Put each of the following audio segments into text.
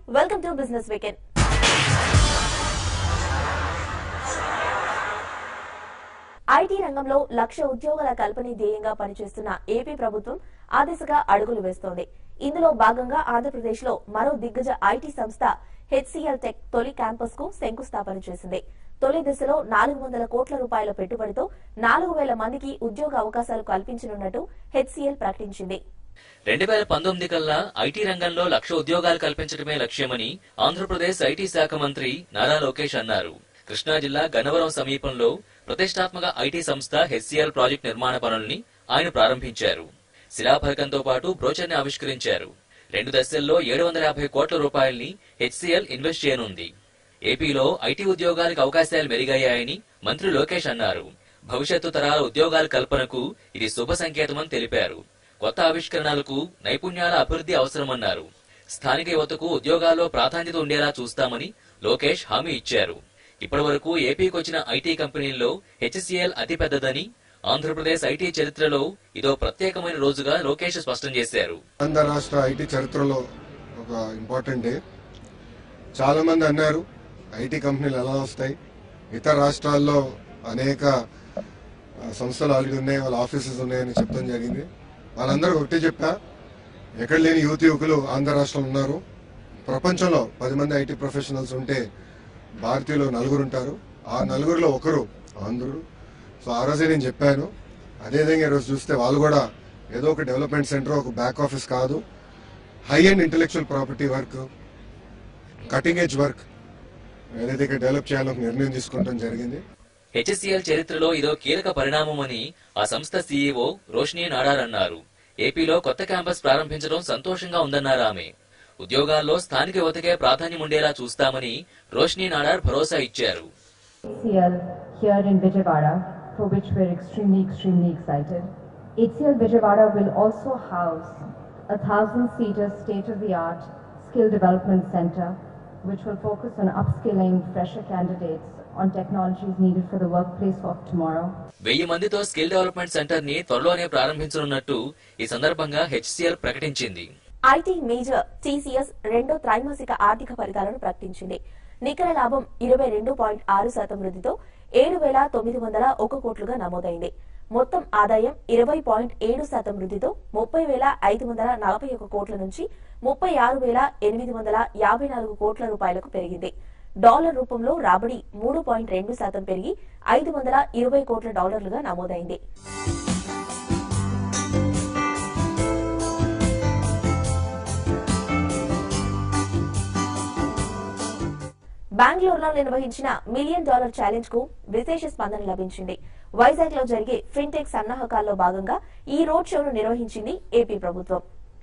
Welcome to business weekend IT రంగంలో లక్ష ఉద్యోగాల కల్పన ధ్యేయంగా పనిచేస్తున్న ఏపీ ప్రభుత్వం ఆ దిశగా అడుగులు వేస్తోంది ఇందులో భాగంగా ఆంధ్రప్రదేశ్ లో మరో దిగ్గజ ఐటీ సంస్థ హెచ్సిఎల్ టెక్ తొలి క్యాంపస్ కు శంకుస్థాపన చేసింది తొలి దశలో నాలుగు వందల కోట్ల రూపాయల పెట్టుబడితో నాలుగు వేల మందికి ఉద్యోగ అవకాశాలు కల్పించనున్నట్టు హెచ్సిఎల్ ప్రకటించింది రెండు వేల పంతొమ్మిది కల్లా ఐటీ రంగంలో లక్ష ఉద్యోగాలు కల్పించడమే లక్ష్యమని ఆంధ్రప్రదేశ్ ఐటీ శాఖ మంత్రి నారా లోకేష్ అన్నారు కృష్ణా జిల్లా గన్నవరం సమీపంలో ప్రతిష్టాత్మక ఐటీ సంస్థ హెచ్సిఎల్ ప్రాజెక్ట్ నిర్మాణ పనుల్ని ఆయన ప్రారంభించారు శిలాఫలకంతో పాటు బ్రోచర్ ని ఆవిష్కరించారు రెండు దశల్లో ఏడు వందల యాభై కోట్ల రూపాయల్ని హెచ్సిఎల్ ఇన్వెస్ట్ చేయనుంది ఏపీలో ఐటీ ఉద్యోగాలకు అవకాశాలు మెరుగయ్యాయని మంత్రి లోకేష్ అన్నారు భవిష్యత్తు తరాల ఉద్యోగాల కల్పనకు ఇది శుభ సంకేతమని తెలిపారు కొత్త ఆవిష్కరణలకు నైపుణ్యాల అభివృద్ధి అవసరమన్నారు స్థానిక యువతకు ఉద్యోగాల్లో ప్రాధాన్యత ఉండేలా చూస్తామని లోకేష్ హామీ ఇచ్చారు ఇప్పటివరకు ఏపీకి వచ్చిన ఐటీ కంపెనీల్లో హెచ్సిఎల్ అతిపెద్దదని ఆంధ్రప్రదేశ్ ఐటీ చరిత్రలో ఇదో ప్రత్యేకమైన రోజుగా లోకేష్ స్పష్టం చేశారు ఆంధ్ర రాష్ట్ర ఐటీ చరిత్రలో ఒక ఇంపార్టెంట్ డే చాలా మంది అన్నారు ఐటీ కంపెనీలు ఎలా వస్తాయి ఇతర రాష్ట్రాల్లో అనేక ఆ, సంస్థలు ఆల్రెడీ ఉన్నాయి వాళ్ళ ఆఫీసెస్ ఉన్నాయని చెప్పడం జరిగింది వాళ్ళందరూ ఒకటే చెప్పా ఎక్కడ లేని యువతి యువకులు ఆంధ్ర రాష్ట్రంలో ఉన్నారు ప్రపంచంలో పది మంది ఐటీ ప్రొఫెషనల్స్ ఉంటే భారతీయులు నలుగురు ఉంటారు ఆ నలుగురిలో ఒకరు ఆంధ్రుడు సో ఆ రోజే నేను చెప్పాను అదేవిధంగా ఈరోజు చూస్తే వాళ్ళు కూడా ఏదో ఒక డెవలప్మెంట్ సెంటర్ ఒక బ్యాక్ ఆఫీస్ కాదు high and intellectual property work cutting edge work ఏదైతే ఇక్కడ డెవలప్ చేయాలో ఒక నిర్ణయం తీసుకోవడం జరిగింది హెచ్ఎస్సీఎల్ చరిత్రలో ఇదో కీలక పరిణామమని ఆ సంస్థ సీఈఓ రోషిని నాడార్ అన్నారు ఏపీలో కొత్త క్యాంపస్ ప్రారంభించడం సంతోషంగా ఉందన్నారు ఆమె ఉద్యోగాల్లో స్థానిక యువతకే ప్రాధాన్యం ఉండేలా చూస్తామని రోషిని నాడార్ భరోసా ఇచ్చారు HCL here in Vijayawada, for which we're extremely, extremely excited. HCL Vijayawada will also house a thousand-seater state-of-the-art skill development center, which will focus on upskilling fresher candidates on technologies needed for the workplace of tomorrow. వెయ్యి మందితో skill development centre ని త్వరలోనే ప్రారంభించనున్నట్టు ఈ సందర్భంగా HCl ప్రకటించింది IT major TCS రెండో త్రైమాసిక ఆర్థిక ఫలితాలను ప్రకటించింది నికర లాభం ఇరవై రెండు పాయింట్ ఆరు శాతం వృద్ధితో ఏడు వేల తొమ్మిది వందల ఒక కోట్లుగా నమోదైంది మొత్తం ఆదాయం ఇరవై పాయింట్ ఏడు శాతం వృద్ధితో ముప్పై వేల ఐదు వందల నలభై ఒక కోట్ల నుంచి ముప్పై ఆరు వేల ఎనిమిది వందల యాభై నాలుగు కోట్ల రూపాయలకు పెరిగింది డాలర్ రూపంలో రాబడి మూడు పాయింట్ రెండు శాతం పెరిగి ఐదు వందల ఇరవై కోట్ల డాలర్లుగా నమోదైంది బెంగళూరులో నిర్వహించిన మిలియన్ డాలర్ ఛాలెంజ్ కు విశేష స్పందన లభించింది వైజాగ్ లో జరిగే ఫిన్టెక్ సన్నాహకాల్లో భాగంగా ఈ రోడ్ షోను నిర్వహించింది ఏపీ ప్రభుత్వం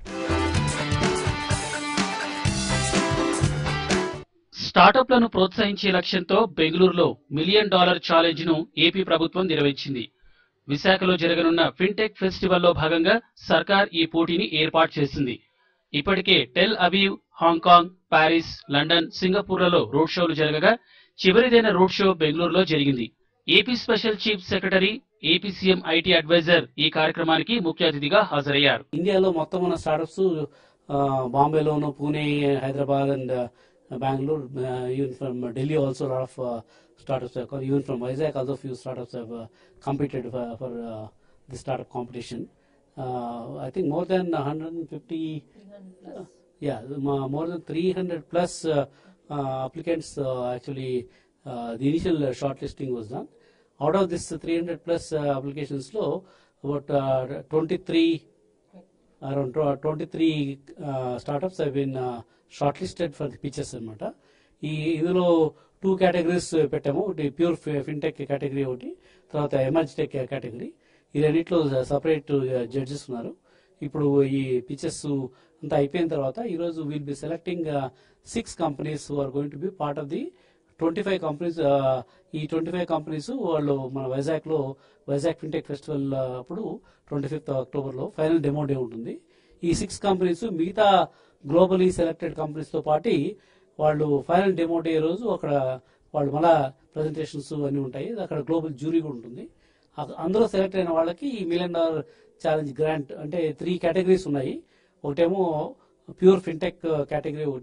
స్టార్టప్లను ప్రోత్సహించే లక్ష్యంతో బెంగళూరులో మిలియన్ డాలర్ ఛాలెంజ్ ను ఏపీ ప్రభుత్వం నిర్వహించింది విశాఖలో జరగనున్న ఫిన్టెక్ ఫెస్టివల్లో భాగంగా సర్కార్ ఈ పోటీని ఏర్పాటు చేసింది ఇప్పటికే Tel Aviv Hong Kong Paris London సింగపూర్లలో రోడ్ షోలు జరగగా చివరిదైన రోడ్ షో బెంగళూరులో జరిగింది AP special chief secretary AP CM IT advisor ఈ కార్యక్రమానికి ముఖ్య అతిథిగా హాజరయ్యారు ఇండియాలో మొత్తం ఉన్న స్టార్టప్స్ బాంబేలోను Pune Hyderabad and Bengaluru even from Delhi also lot of startups even from Vizag also few startups have competed for the startup competition I think more than hundred and fifty yeah, m- more than 300 plus uh, uh, applicants uh, actually uh, the initial uh, shortlisting was done. Out of this 300 plus uh, applications, low about uh, 23 around tw- 23 uh, startups have been uh, shortlisted for the pitches అనమాట ఈ ఇందులో two categories పెట్టాము ఒకటి pure fintech category ఒకటి తర్వాత emerge tech category ఈ రెండిట్లో separate judges ఉన్నారు ఇప్పుడు ఈ పిక్చర్స్ అంతా అయిపోయిన తర్వాత ఈరోజు will be selecting six companies are going to be part of the twenty five companies ఈ ట్వంటీ ఫైవ్ కంపెనీస్ వాళ్ళు మన వైజాగ్ లో వైజాగ్ ఫిన్టెక్ ఫెస్టివల్ అప్పుడు ట్వంటీ ఫిఫ్త్ అక్టోబర్ లో ఫైనల్ డెమో డే ఉంటుంది ఈ సిక్స్ కంపెనీస్ మిగతా గ్లోబలీ సెలెక్టెడ్ కంపెనీస్ తో పాటు వాళ్ళు ఫైనల్ డెమో డే రోజు అక్కడ వాళ్ళు మళ్ళా ప్రజెంటేషన్స్ అన్ని ఉంటాయి అక్కడ గ్లోబల్ జ్యూరీ కూడా ఉంటుంది అ- అందులో సెలెక్ట్ అయిన వాళ్ళకి ఈ మిలియన్ డాలర్ ఛాలెంజ్ గ్రాంట్ అంటే త్రీ కేటగిరీస్ ఉన్నాయి ఒకటేమో ప్యూర్ ఫిన్టెక్ కేటగిరీ ఒకటి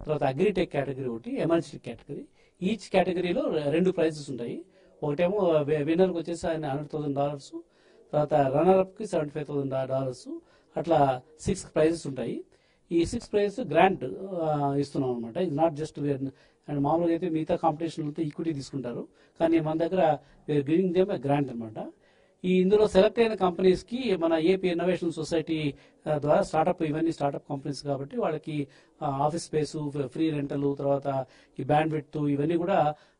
తర్వాత అగ్రిటెక్ కేటగిరీ ఒకటి ఎమర్జెన్సీ కేటగిరీ ఈచ్ కేటగిరీలో రెండు ప్రైజెస్ ఉంటాయి ఒకటేమో విన్నర్కి వచ్చేసి ఆయన హండ్రెడ్ థౌసండ్ డాలర్స్ తర్వాత రన్నర్అప్కి సెవెంటీ ఫైవ్ థౌసండ్ డాలర్స్ అట్లా సిక్స్ ప్రైజెస్ ఉంటాయి ఈ సిక్స్ ప్రైజెస్ గ్రాంట్ ఇస్తున్నాం అనమాట ఇది నాట్ జస్ట్ అండ్ మామూలుగా అయితే మిగతా కాంపిటీషన్లతో ఈక్విటీ తీసుకుంటారు కానీ మన దగ్గర గివింగ్ దేమ్ గ్రాంట్ అనమాట ఈ ఇందులో సెలెక్ట్ అయిన కంపెనీస్ కి మన ఏపీ ఇన్నోవేషన్ సొసైటీ ఆ, ద్వారా స్టార్ట్అప్ ఇవన్నీ స్టార్ట్అప్ కంపెనీస్ కాబట్టి వాళ్ళకి ఆఫీస్ స్పేస్ ఫ్రీ రెంటల్ తర్వాత ఈ బ్యాండ్ విత్ ఇవన్నీ కూడా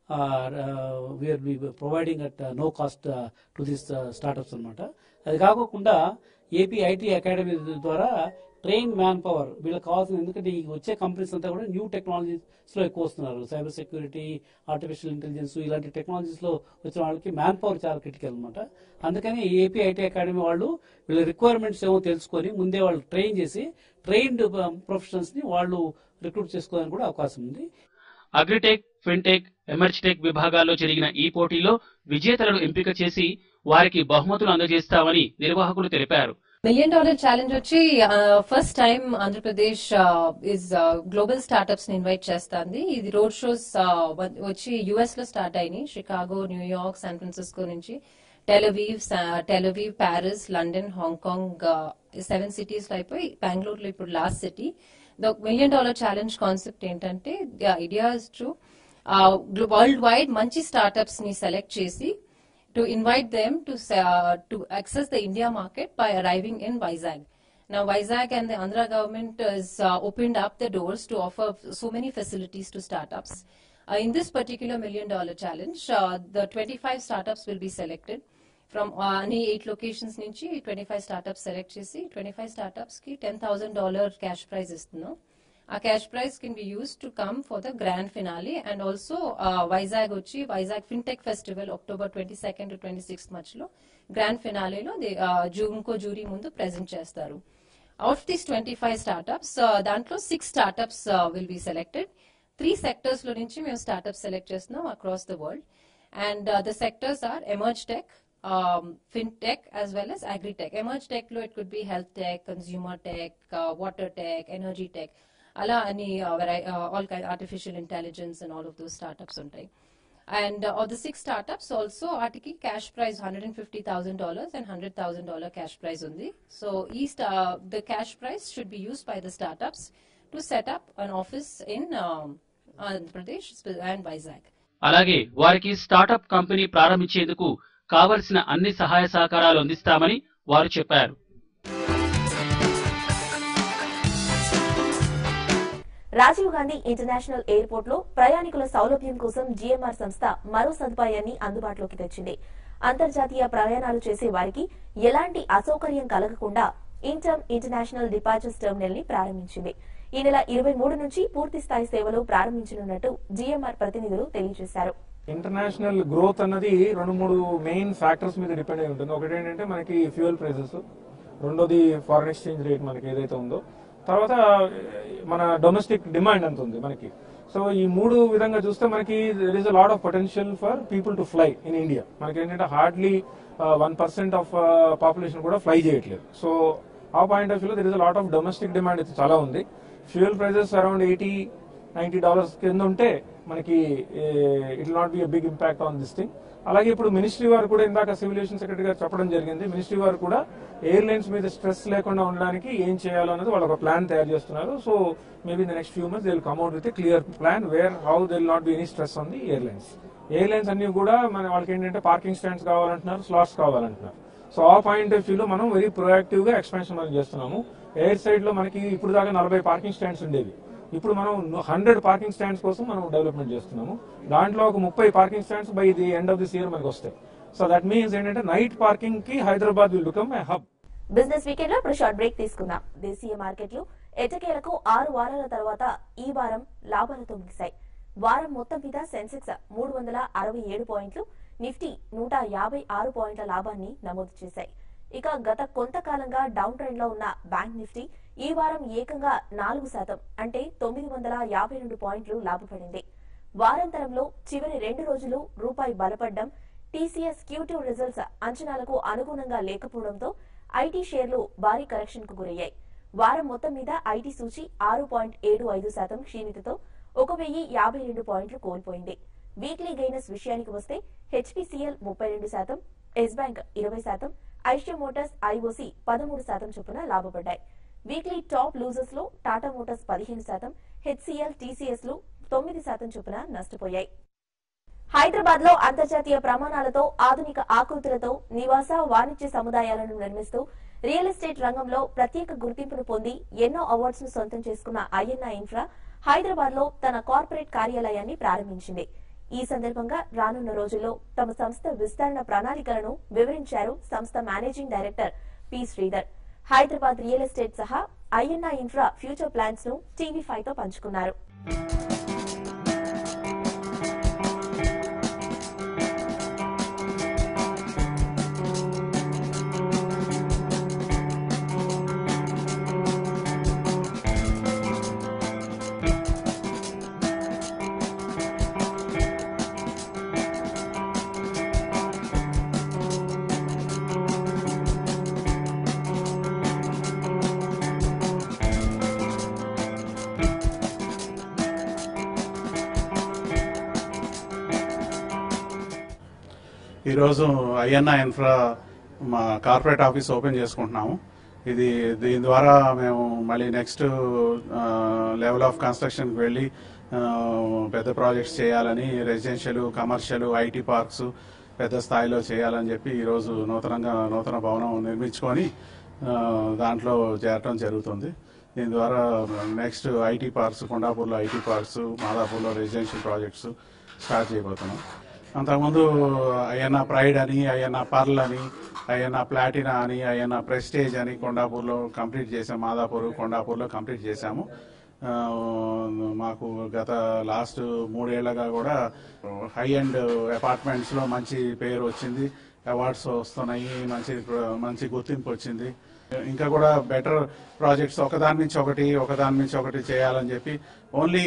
we're providing at no cost to this startups అనమాట అది కాకుండా ఏపీ ఐటీ అకాడమీ ద్వారా ట్రైన్ మ్యాన్ పవర్ వీళ్ళకి కావాల్సిన ఎందుకంటే ఈ వచ్చే కంపెనీస్ అంతా కూడా న్యూ టెక్నాలజీస్ లో ఎక్కువ వస్తున్నారు సైబర్ సెక్యూరిటీ ఆర్టిఫిషియల్ ఇంటెలిజెన్స్ ఇలాంటి టెక్నాలజీస్ లో వచ్చిన వాళ్ళకి మ్యాన్ పవర్ చాలా క్రిటికల్ అనమాట అందుకని ఏపీ ఐటీ అకాడమీ వాళ్ళు వీళ్ళ రిక్వైర్మెంట్స్ ఏమో తెలుసుకొని ముందే వాళ్ళు ట్రైన్ చేసి ట్రైన్డ్ ప్రొఫెషనల్స్ ని వాళ్ళు రిక్రూట్ చేసుకోవడానికి కూడా అవకాశం ఉంది అగ్రిటెక్ ఫిన్టెక్ ఎమర్జిటెక్ విభాగాల్లో జరిగిన ఈ పోటీలో విజేతలను ఎంపిక చేసి వారికి బహుమతులు అందజేస్తామని నిర్వాహకులు తెలిపారు మిలియన్ డాలర్ ఛాలెంజ్ వచ్చి first time Andhra Pradesh is global startups ని ఇన్వైట్ చేస్తుంది ఇది రోడ్ షోస్ వచ్చి యుఎస్ లో స్టార్ట్ అయినాయి షికాగో న్యూయార్క్ శాన్ ఫ్రాన్సిస్కో నుంచి Tel Aviv Tel Aviv Paris London Hong Kong seven cities లో అయిపోయి బెంగళూరులో ఇప్పుడు last city the million dollar challenge concept ఏంటంటే the idea is to world wide మంచి స్టార్ట్అప్స్ ని సెలెక్ట్ చేసి to invite them to uh, to access the India market by arriving in Vizag. Now, Vizag and the Andhra government has uh, opened up the doors to offer so many facilities to startups. Uh, in this particular million dollar challenge, uh, the 25 startups will be selected from uh, any eight locations నుంచి 25 startups select చేసి 25 startups కి $10,000 cash prize ఇస్తున్నాం ఆ cash prize can be use to come for the grand finale and also Vizag వచ్చి Vizag fintech festival October twenty second to twenty sixth మధ్యలో grand ఫినాలీలో జూన్ కో జూరీ ముందు ప్రెజెంట్ చేస్తారు out these twenty five startups దాంట్లో six startups will be selected three sectors లో నుంచి మేము స్టార్ట్అప్స్ సెలెక్ట్ చేస్తున్నాం across the world and the sectors are emerge tech fintech as well as agritech emerge tech లో it could be health tech consumer tech water tech energy tech అలా అని all artificial intelligence and all of those startups ఉంటాయి and of the six startups also వాటికి cash prize hundred and fifty thousand dollars and hundred thousand dollar cash prize ఉంది so ఈ the cash prize should be used by the startups to set up an office in Andhra Pradesh and Vizag అలాగే వారికి startup company ప్రారంభించేందుకు కావలసిన అన్ని సహాయ సహకారాలు అందిస్తామని వారు చెప్పారు రాజీవ్ గాంధీ ఇంటర్నేషనల్ ఎయిర్పోర్ట్ లో ప్రయాణికుల సౌలభ్యం కోసం జీఎంఆర్ సంస్థ మరో సదుపాయాన్ని అందుబాటులోకి తెచ్చింది అంతర్జాతీయ ప్రయాణాలు చేసే వారికి ఎలాంటి అసౌకర్యం కలగకుండా ఇంటర్మ్ ఇంటర్నేషనల్ డిపార్చర్స్ టెర్మినల్ ని ప్రారంభించింది ఈ నెల ఇరవై మూడు నుంచి పూర్తి స్థాయి సేవలు ప్రారంభించనున్నట్టు జీఎంఆర్ ప్రతినిధులు తెలియజేశారు ఇంటర్నేషనల్ గ్రోత్ అన్నది రెండు మూడు మెయిన్ ఫ్యాక్టర్స్ మీద డిపెండ్ అయి ఉంటుంది ఒకటి ఏంటంటే మనకి ఫ్యూయల్ ప్రైసెస్ రెండోది ఫారెన్ ఎక్స్చేంజ్ రేట్ మనకి ఏదైతే ఉందో తర్వాత మన డొమెస్టిక్ డిమాండ్ ఎంత ఉంది మనకి సో ఈ మూడు విధంగా చూస్తే మనకి there is a lot of potential for people to fly in India మనకి ఏంటంటే hardly one percent of population కూడా ఫ్లై చేయట్లేదు సో ఆ పాయింట్ ఆఫ్ వ్యూలో there is a lot of domestic demand అయితే చాలా ఉంది fuel prices around eighty ninety dollars కింద ఉంటే మనకి it not be big impact on this thing అలాగే ఇప్పుడు మినిస్ట్రీ వారు కూడా ఇందాక సివిలేషన్ సెక్రటరీ గారు చెప్పడం జరిగింది మినిస్ట్రీ వారు కూడా ఎయిర్లైన్స్ మీద స్ట్రెస్ లేకుండా ఉండడానికి ఏం చేయాలో అనేది వాళ్ళు ఒక ప్లాన్ తయారు చేస్తున్నారు so maybe the next few months they will come out with clear plan where how they will not be any stress on the airlines airlines అన్ని కూడా మన వాళ్ళకి ఏంటంటే పార్కింగ్ స్టాండ్స్ కావాలంటున్నారు స్లాట్స్ కావాలంటున్నారు సో ఆ పాయింట్ ఆఫ్ వ్యూలో మనం వెరీ ప్రొయాక్టివ్ గా ఎక్స్పాన్షన్ మనం చేస్తున్నాము ఎయిర్ సైడ్ లో మనకి ఇప్పుడు దాకా నలభై పార్కింగ్ స్టాండ్స్ ఉండేవి ఇప్పుడు మనం హండ్రెడ్ పార్కింగ్ స్టాండ్స్ కోసం మనం డెవలప్మెంట్ చేస్తున్నాము దాంట్లో ఒక ముప్పై parking stands by the end of this year మనకి వస్తాయి సో దట్ మీన్స్ ఏంటంటే నైట్ పార్కింగ్ కి Hyderabad will become a hub business weekend లో ఇప్పుడు షార్ట్ బ్రేక్ తీసుకుందాం దేశీయ మార్కెట్లు ఎటకేలకు ఆరు వారాల తర్వాత ఈ వారం లాభాలతో ముగిశాయి వారం మొత్తం మీద సెన్సెక్స్ మూడు వందల అరవై ఏడు పాయింట్లు నిఫ్టీ నూట యాభై ఆరు పాయింట్ల లాభాన్ని నమోదు చేశాయి ఇక గత కొంతకాలంగా డౌన్ ట్రెండ్ లో ఉన్న బ్యాంక్ నిఫ్టీ ఈ వారం ఏకంగా నాలుగు శాతం అంటే తొమ్మిది వందల యాభై రెండు పాయింట్లు లాభపడింది వారాంతరంలో చివరి రెండు రోజులు రూపాయి బలపడ్డం టీసీఎస్ క్యూటివ్ రిజల్ట్స్ అంచనాలకు అనుగుణంగా లేకపోవడంతో ఐటీ షేర్లు భారీ కరెక్షన్ కు గురయ్యాయి వారం మొత్తం మీద ఐటీ సూచి ఆరు పాయింట్ ఏడు ఐదు శాతం క్షీణతతో ఒక వెయ్యి యాభై రెండు పాయింట్లు కోల్పోయింది వీక్లీ గెయినర్స్ విషయానికి వస్తే హెచ్పిసిఎల్ ముప్పై రెండు శాతం ఎస్ బ్యాంక్ ఇరవై శాతం ఐషియా మోటార్స్ ఐఓసి పదమూడు శాతం చొప్పున లాభపడ్డాయి వీక్లీ టాప్ లూజర్స్ లో టాటా మోటార్స్ పదిహేను శాతం హెచ్సిఎల్ టీసీఎస్ లు తొమ్మిది శాతం చొప్పున నష్టపోయాయి హైదరాబాద్ లో అంతర్జాతీయ ప్రమాణాలతో ఆధునిక ఆకృతులతో నివాస వాణిజ్య సముదాయాలను నిర్మిస్తూ రియల్ ఎస్టేట్ రంగంలో ప్రత్యేక గుర్తింపును పొంది ఎన్నో అవార్డ్స్ ను సొంతం చేసుకున్న ఐఎన్ఐ ఇన్ఫ్రా హైదరాబాద్ లో తన కార్పొరేట్ కార్యాలయాన్ని ప్రారంభించింది ఈ సందర్భంగా రానున్న రోజుల్లో తమ సంస్థ విస్తరణ ప్రణాళికలను వివరించారు సంస్థ managing director P Sridhar Hyderabad real estate సహా ఐఎన్ఐ ఇన్ఫ్రా ఫ్యూచర్ ప్లాన్స్ ను టీవీ ఫైవ్ తో పంచుకున్నారు ఈరోజు ఐఎన్ఐ ఇన్ఫ్రా మా కార్పొరేట్ ఆఫీస్ ఓపెన్ చేసుకుంటున్నాము ఇది దీని ద్వారా మేము మళ్ళీ నెక్స్ట్ లెవెల్ ఆఫ్ కన్స్ట్రక్షన్కి వెళ్ళి ఆ, పెద్ద ప్రాజెక్ట్స్ చేయాలని రెసిడెన్షియల్ కమర్షియల్ ఐటీ పార్క్స్ పెద్ద స్థాయిలో చేయాలని చెప్పి ఈరోజు నూతనంగా నూతన భవనం నిర్మించుకొని ఆ, దాంట్లో చేరటం జరుగుతుంది దీని ద్వారా నెక్స్ట్ ఐటీ పార్క్స్ కొండాపూర్లో ఐటీ పార్క్స్ మాదాపూర్లో రెసిడెన్షియల్ ప్రాజెక్ట్స్ స్టార్ట్ చేయబోతున్నాం అంతకుముందు అయ్యన్న ప్రైడ్ అని అయ్యన్న పర్ల్ అని అయ్యన్న ప్లాటినా అని అయ్యన్న ప్రెస్టేజ్ అని కొండాపూర్లో కంప్లీట్ చేసాం మాదాపూర్ కొండాపూర్లో కంప్లీట్ చేశాము ఆ, మాకు గత లాస్ట్ మూడేళ్లగా కూడా హై అండ్ అపార్ట్మెంట్స్ లో మంచి పేరు వచ్చింది అవార్డ్స్ వస్తున్నాయి మంచి మంచి గుర్తింపు వచ్చింది ఇంకా కూడా బెటర్ ప్రాజెక్ట్స్ ఒకదాని నుంచి ఒకటి ఒకదాని నుంచి ఒకటి చేయాలని చెప్పి ఓన్లీ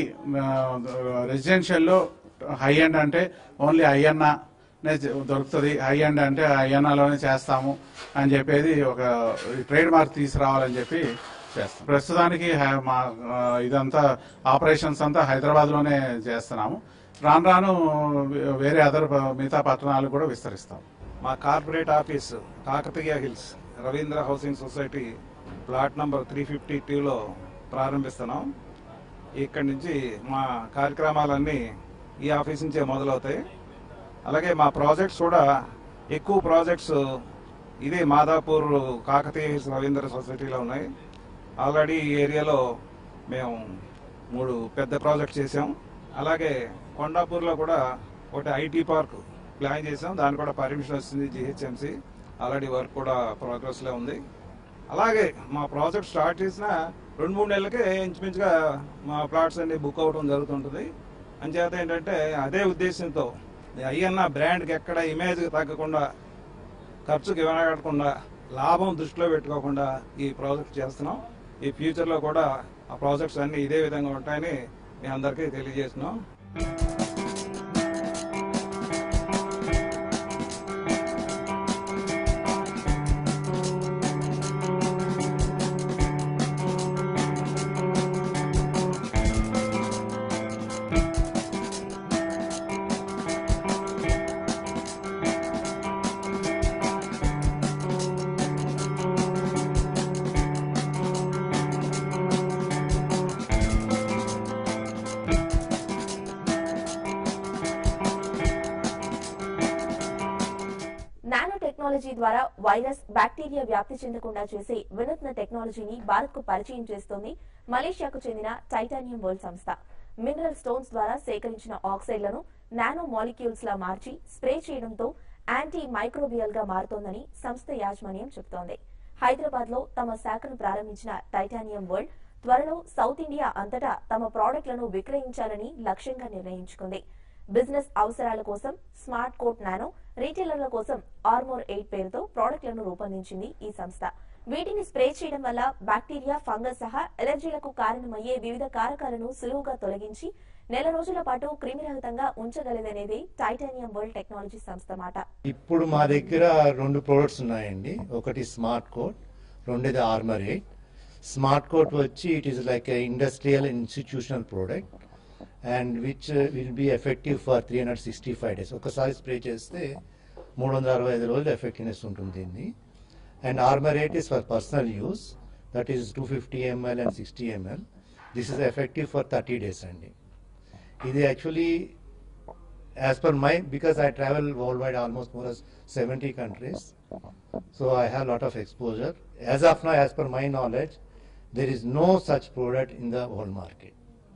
రెసిడెన్షియల్లో హై ఎండ్ అంటే ఓన్లీ అయ్యన్న దొరుకుతుంది హై ఎండ్ అంటే అయ్యన్నలోనే చేస్తాము అని చెప్పేది ఒక ట్రేడ్ మార్క్ తీసుకురావాలని చెప్పి చేస్తాం ప్రస్తుతానికి హై- మా ఆ, ఇదంతా ఆపరేషన్స్ అంతా హైదరాబాద్ లోనే చేస్తున్నాము రాను రాను వేరే అదర్ మిగతా పట్టణాలు కూడా విస్తరిస్తాం మా corporate office Kakatiya Hills Ravindra housing society plot number three fifty టూలో ప్రారంభిస్తున్నాం ఇక్కడి నుంచి మా కార్యక్రమాలన్నీ ఈ ఆఫీస్ నుంచే మొదలవుతాయి అలాగే మా ప్రాజెక్ట్స్ కూడా ఎక్కువ ప్రాజెక్ట్స్ ఇదే మాదాపూర్ కాకతీయ హిల్స్ రవీంద్ర సొసైటీలో ఉన్నాయి ఆల్రెడీ ఈ ఏరియాలో మేము మూడు పెద్ద ప్రాజెక్ట్స్ చేసాం అలాగే కొండాపూర్లో కూడా ఒకటి ఐటీ పార్క్ ప్లాన్ చేసాం దానికి కూడా పర్మిషన్ వస్తుంది జిహెచ్ఎంసి ఆల్రెడీ వర్క్ కూడా ప్రోగ్రెస్ లో ఉంది అలాగే మా ప్రాజెక్ట్ స్టార్ట్ చేసిన రెండు మూడు నెలలకే ఇంచుమించుగా మా ప్లాట్స్ అన్ని బుక్ అవడం జరుగుతుంటుంది అంచేత ఏంటంటే అదే ఉద్దేశంతో అయ్యన్న బ్రాండ్కి ఎక్కడ ఇమేజ్ తగ్గకుండా ఖర్చుకి వినగడకుండా లాభం దృష్టిలో పెట్టుకోకుండా ఈ ప్రాజెక్ట్ చేస్తున్నాం ఈ ఫ్యూచర్ లో కూడా ఆ ప్రాజెక్ట్స్ అన్ని ఇదే విధంగా ఉంటాయని మీ అందరికీ తెలియజేస్తున్నాం నానో టెక్నాలజీ ద్వారా వైరస్ బ్యాక్టీరియా వ్యాప్తి చెందకుండా చేసే వినూత్న టెక్నాలజీని భారత్ కు పరిచయం చేస్తోంది మలేషియాకు చెందిన టైటానియం వరల్డ్ సంస్థ మినరల్ స్టోన్స్ ద్వారా సేకరించిన ఆక్సైడ్లను నానో మాలిక్యూల్స్ లా మార్చి స్ప్రే చేయడంతో యాంటీ మైక్రోబియల్ గా మారుతోందని సంస్థ యాజమాన్యం చెబుతోంది హైదరాబాద్ లో తమ శాఖను ప్రారంభించిన టైటానియం వరల్డ్ త్వరలో సౌత్ ఇండియా అంతటా తమ ప్రోడక్ట్లను విక్రయించాలని లక్ష్యంగా నిర్ణయించుకుంది బిజినెస్ అవసరాల కోసం స్మార్ట్ కోట్ నానో రీటైలర్ల కోసం ఆర్మోర్ ఎయిట్ పేరుతో ప్రోడక్ట్లను రూపొందించింది ఈ సంస్థ వీటిని స్ప్రే చేయడం వల్ల బ్యాక్టీరియా ఫంగస్ సహా ఎలర్జీలకు కారణమయ్యే వివిధ కారకాలను సులువుగా తొలగించి నెల రోజుల పాటు క్రిమిరహితంగా ఉంచగలదనేది టైటానియం వరల్డ్ టెక్నాలజీ సంస్థ మాట ఇప్పుడు మా దగ్గర రెండు ప్రోడక్ట్స్ ఉన్నాయండి ఒకటి స్మార్ట్ కోడ్ రెండోది ఆర్మర్ ఎయిట్ స్మార్ట్ కోట్ వచ్చి it is like industrial institutional product and which will be effective for three hundred sixty five days ఒకసారి స్ప్రే చేస్తే మూడు వందల అరవై ఐదు రోజులు ఎఫెక్టివ్నెస్ ఉంటుంది దీన్ని and armour eight is for personal use that is two fifty ML and sixty ML this is effective for thirty days అండి ఇది actually as per my because I travel world wide almost more seventy countries so I have lot of exposure as of no as per my knowledge there is no such product in the whole market.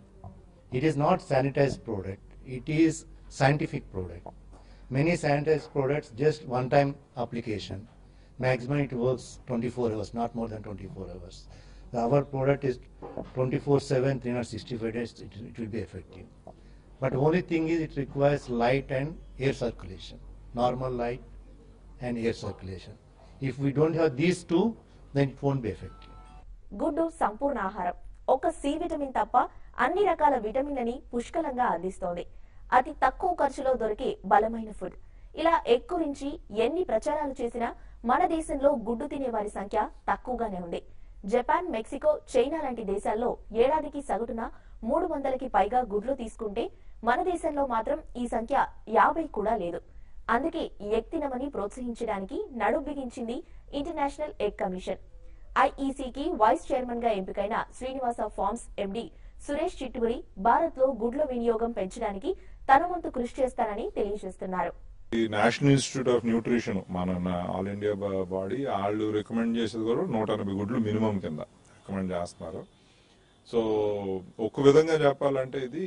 It is not sanitized product. It is scientific product. Many sanitized products just one time application. Maximum it works 24 hours, not more than 24 hours. Our product is 24/7, 365 days. It, it will be effective. But only thing is it requires light and air circulation, normal light and air circulation. If we don't have these two, then it won't be effective. గుడ్డు సంపూర్ణ ఆహారం ఒక C vitamin తప్ప అన్ని రకాల విటమిన్లని పుష్కలంగా అందిస్తోంది అతి తక్కువ ఖర్చులో దొరికే బలమైన ఫుడ్ ఇలా ఎగ్ గురించి ఎన్ని ప్రచారాలు చేసినా మన దేశంలో గుడ్డు తినే వారి సంఖ్య తక్కువగానే ఉంది జపాన్ మెక్సికో చైనా లాంటి దేశాల్లో ఏడాదికి సగటున మూడు వందలకి పైగా గుడ్లు తీసుకుంటే మన దేశంలో మాత్రం ఈ సంఖ్య యాభై కూడా లేదు అందుకే ఎగ్ తినమని ప్రోత్సహించడానికి నడుం బిగించింది ఇంటర్నేషనల్ ఎగ్ కమిషన్ ఐఈసీకి వైస్ చైర్మన్ గా ఎంపికైన శ్రీనివాస ఫార్మ్స్ ఎండి సురేష్ చిట్టూరి భారత్ లో గుడ్ల వినియోగం పెంచడానికి తన వంతు కృషి చేస్తానని తెలియజేస్తున్నారు ఈ నేషనల్ ఇన్స్టిట్యూట్ ఆఫ్ న్యూట్రిషన్ మన నా- ఆల్ ఇండియా బా- బాడీ వాళ్ళు రికమెండ్ చేసేది కూడా నూట ఎనభై గుడ్లు మినిమం కింద రికమెండ్ చేస్తున్నారు సో ఒక విధంగా చెప్పాలంటే ఇది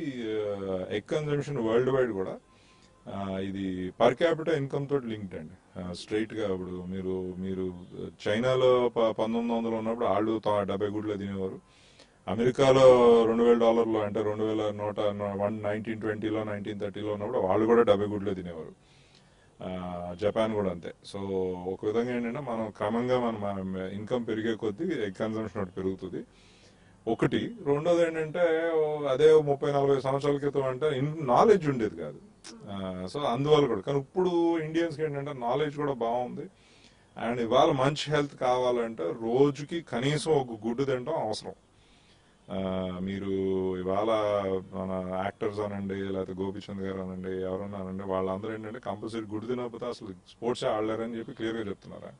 ఎగ్ కన్జంప్షన్ వరల్డ్ వైడ్ కూడా ఆ, ఇది పర్ క్యాపిటల్ ఇన్కమ్ తోటి లింక్డ్ అండి స్ట్రైట్ గా ఇప్పుడు మీరు మీరు చైనాలో ప- పంతొమ్మిది వందలు ఉన్నప్పుడు వాళ్ళు తా- డెబ్బై గుడ్లు తినేవారు అమెరికాలో రెండు వేల డాలర్లు అంటే రెండు వేల నూట వన్ నైన్టీన్ ట్వంటీలో నైన్టీన్ థర్టీలో ఉన్నప్పుడు వాళ్ళు కూడా డెబ్బై గుడ్లు తినేవారు ఆ, జపాన్ కూడా అంతే సో ఒక విధంగా ఏంటంటే మనం క్రమంగా మన ఇన్కమ్ పెరిగే కొద్దీ ఎగ్ కన్సంప్షన్ ఒకటి పెరుగుతుంది ఒకటి రెండోది ఏంటంటే ఓ అదే ఓ ముప్పై నలభై సంవత్సరాల క్రితం అంటే నాలెడ్జ్ ఉండేది కాదు ఆ, సో అందువల్ల కూడా కానీ ఇప్పుడు ఇండియన్స్కి ఏంటంటే నాలెడ్జ్ కూడా బాగుంది అండ్ ఇవాళ మంచి హెల్త్ కావాలంటే రోజుకి కనీసం ఒక గుడ్డు తినడం అవసరం ఆ, మీరు ఇవాళ మన యాక్టర్స్ అనండి లేకపోతే గోపిచంద్ గారు అనండి ఎవరన్నా అనండి వాళ్ళందరూ ఏంటంటే కంపల్సరీ గుడి తినకపోతే అసలు స్పోర్ట్స్ ఆడలేరని చెప్పి క్లియర్ గా చెప్తున్నారు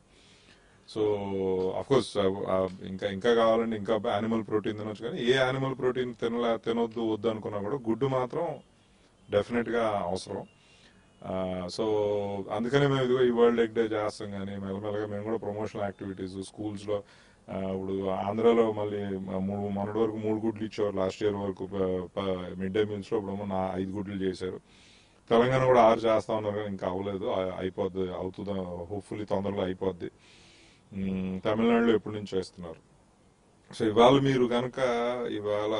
సో అఫ్ కోర్స్ ఇంకా ఇంకా కావాలంటే ఇంకా యానిమల్ ప్రోటీన్ తినొచ్చు కానీ ఏ యానిమల్ ప్రోటీన్ తినలే తినొద్దు వద్దు అనుకున్నా కూడా గుడ్డు మాత్రం డెఫినెట్ గా అవసరం సో అందుకనే మేము ఇదిగో ఈ వరల్డ్ ఎగ్ డే చేస్తాం కానీ మెల్లమెల్లగా మేము కూడా ప్రమోషనల్ యాక్టివిటీస్ స్కూల్స్ లో ఆ, ఇప్పుడు ఆంధ్రాలో మళ్ళీ మూడు మొన్నటి వరకు మూడు గుడ్లు ఇచ్చేవారు లాస్ట్ ఇయర్ వరకు మిడ్ డే మీల్స్ లో ఇప్పుడు నా ఐదు గుడ్లు చేశారు తెలంగాణ కూడా ఆరు చేస్తా ఉన్నారు కానీ ఇంకా అవ్వలేదు ఆ- అయిపోద్ది అవుతుంది హోప్ఫుల్లీ తొందరలో అయిపోద్ది మ్, తమిళనాడులో ఎప్పటి నుంచి చేస్తున్నారు సో ఇవాళ మీరు కనుక ఇవాళ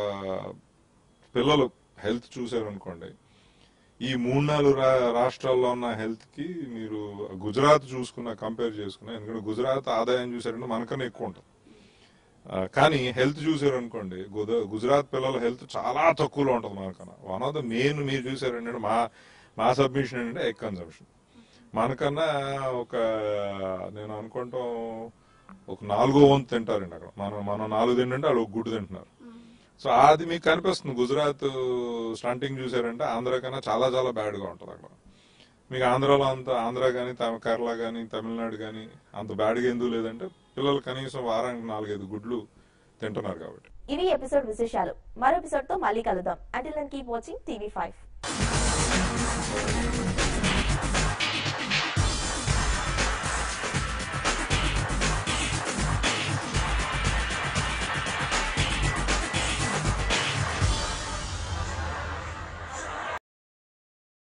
పిల్లలు హెల్త్ చూసారనుకోండి ఈ మూడు నాలుగు రా- రాష్ట్రాల్లో ఉన్న హెల్త్ కి మీరు గుజరాత్ చూసుకున్న కంపేర్ చేసుకున్నా ఎందుకంటే గుజరాత్ ఆదాయం చూసారంటే మనకన్నా ఎక్కువ ఉంటుంది ఆ, కానీ హెల్త్ చూసారనుకోండి గుద- గుజరాత్ పిల్లల హెల్త్ చాలా తక్కువలో ఉంటుంది మనకన్నా వన్ ఆఫ్ ద మెయిన్ మీరు చూసారంటే మా మా సబ్మిషన్ ఏంటంటే ఎగ్ కన్సంప్షన్ మనకన్నా ఒక నేను అనుకుంటాం ఒక నాలుగో వంతు తింటారండి అక్కడ మనం మనం నాలుగు తింటుంటే వాళ్ళు ఒక గుడ్డు తింటున్నారు సో అది మీకు కనిపిస్తుంది గుజరాత్ స్టంటింగ్ చూసారంటే ఆంధ్ర కన్నా చాలా చాలా బ్యాడ్ గా ఉంటుంది అక్కడ మీకు ఆంధ్రాలో అంత ఆంధ్ర కానీ కేరళ కానీ తమిళనాడు కానీ అంత బ్యాడ్ గా ఎందుకు లేదంటే పిల్లలు కనీసం వారానికి నాలుగైదు గుడ్లు తింటున్నారు కాబట్టి ఇవి ఎపిసోడ్ విశేషాలు మరో ఎపిసోడ్ తో మళ్ళీ కలుద్దాం until keep watching TV five